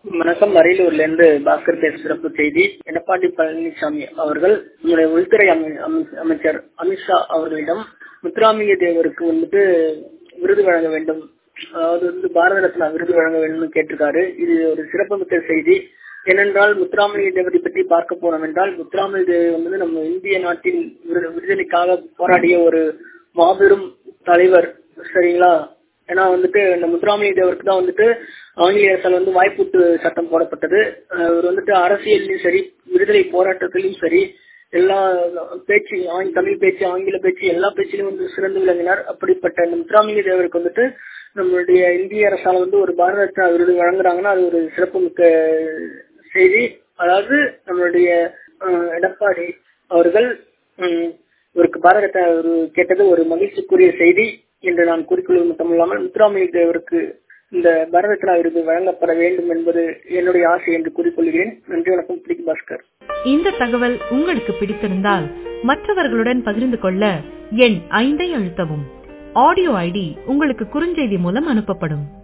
வணக்கம் அரியலூர்ல இருந்து பாஸ்கர் பேச சிறப்பு செய்தி எடப்பாடி பழனிசாமி அவர்கள் நம்முடைய உள்துறை அமை- அமை- அமைச்சர் அமித்ஷா அவர்களிடம் முத்துராமிக தேவருக்கு வந்துட்டு விருது வழங்க வேண்டும் அதாவது வந்து பாரத ரத்னா விருது வழங்க வேண்டும்னு கேட்டிருக்காரு இது ஒரு சிறப்புமிக்க செய்தி ஏனென்றால் முத்துராமலிங்க தேவரை பற்றி பார்க்க போனோம் என்றால் முத்துராமலிங்க தேவர் வந்து நம்ம இந்திய நாட்டின் விரு- விடுதலைக்காக போராடிய ஒரு மாபெரும் தலைவர் சரிங்களா ஏன்னா வந்துட்டு இந்த முத்துராமலிங்க தேவருக்கு தான் வந்துட்டு ஆங்கிலேய அரசால் வந்து வாய்ப்பூட்டு சட்டம் போடப்பட்டது அஹ் இவர் வந்துட்டு அரசியலிலும் சரி விடுதலை போராட்டத்திலும் சரி எல்லா பேச்சு ஆங்~ தமிழ் பேச்சு ஆங்கில பேச்சு எல்லா பேச்சிலும் வந்து சிறந்து விளங்கினார் அப்படிப்பட்ட இந்த முத்துராமலிங்க தேவருக்கு வந்துட்டு நம்மளுடைய இந்திய அரசால் வந்து ஒரு பாரத ரத்னா விருது வழங்குறாங்கன்னா அது ஒரு சிறப்புமிக்க செய்தி அதாவது நம்மளுடைய அஹ், எடப்பாடி அவர்கள் உம், இவருக்கு பாரத ரத்னா ஒரு கேட்டது ஒரு மகிழ்ச்சிக்குரிய செய்தி என்று நான் கூறிக்கொள்வது மட்டுமல்லாமல் முத்துராமலிங்க தேவருக்கு இந்த பாரத ரத்னா விருது வழங்கப்பட வேண்டும் என்பது என்னுடைய ஆசை என்று கூறிக்கொள்கிறேன் நன்றி வணக்கம் பிடிக்கு பாஸ்கர் இந்த தகவல் உங்களுக்கு பிடித்திருந்தால் மற்றவர்களுடன் பகிர்ந்து கொள்ள எண் ஐந்தை அழுத்தவும் ஆடியோ ஐடி உங்களுக்கு குறுஞ்செய்தி மூலம் அனுப்பப்படும்